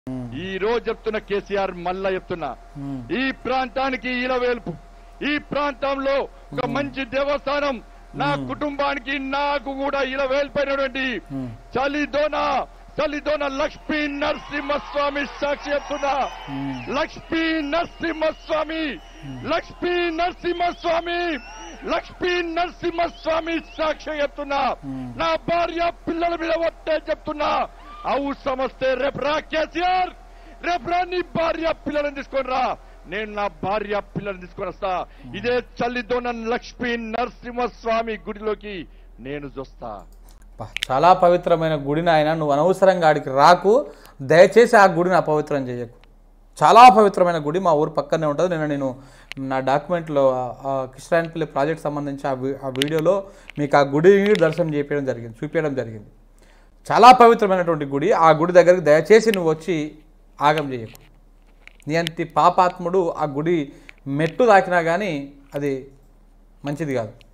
ఈ రోజు చెప్తున్న కేసీఆర్ మళ్ళా చెప్తున్నా ఈ ప్రాంతానికి ఇలవేల్పు ఈ ప్రాంతంలో ఒక మంచి దేవస్థానం నా కుటుంబానికి నాకు కూడా ఇలవేల్పోయినటువంటి చలిదోన చలిదోన లక్ష్మీ నరసింహస్వామి సాక్షి చెప్తున్నా లక్ష్మీ నరసింహస్వామి లక్ష్మీ నరసింహస్వామి లక్ష్మీ నరసింహస్వామి సాక్షి చెప్తున్నా నా భార్య పిల్లల మీద ఒట్టే చెప్తున్నా అవు సమస్తే రేపు రా కేసీఆర్ రేపు రా నీ భార్య పిల్లలను తీసుకొని రా నేను నా భార్య పిల్లల్ని తీసుకొని వస్తా ఇదే చల్లిదోన లక్ష్మీ నరసింహస్వామి గుడిలోకి నేను చూస్తా అబ్బా, చాలా పవిత్రమైన గుడిని ఆయన నువ్వు అనవసరంగా ఆడికి రాకు దయచేసి ఆ గుడిని అపవిత్రం చేయకు చాలా పవిత్రమైన గుడి మా ఊరు పక్కనే ఉంటుంది నేను నేను నా డాక్యుమెంట్లో కిష్టాయనపల్లి ప్రాజెక్ట్ సంబంధించి ఆ వీ- ఆ వీడియోలో మీకు ఆ గుడిని దర్శనం చేపించడం జరిగింది చూపించడం జరిగింది చాలా పవిత్రమైనటువంటి గుడి ఆ గుడి దగ్గరికి దయచేసి నువ్వు వచ్చి ఆగం చేయకు నీ అంటి పాపాత్ముడు ఆ గుడి మెట్టు తాకినా కానీ అది మంచిది కాదు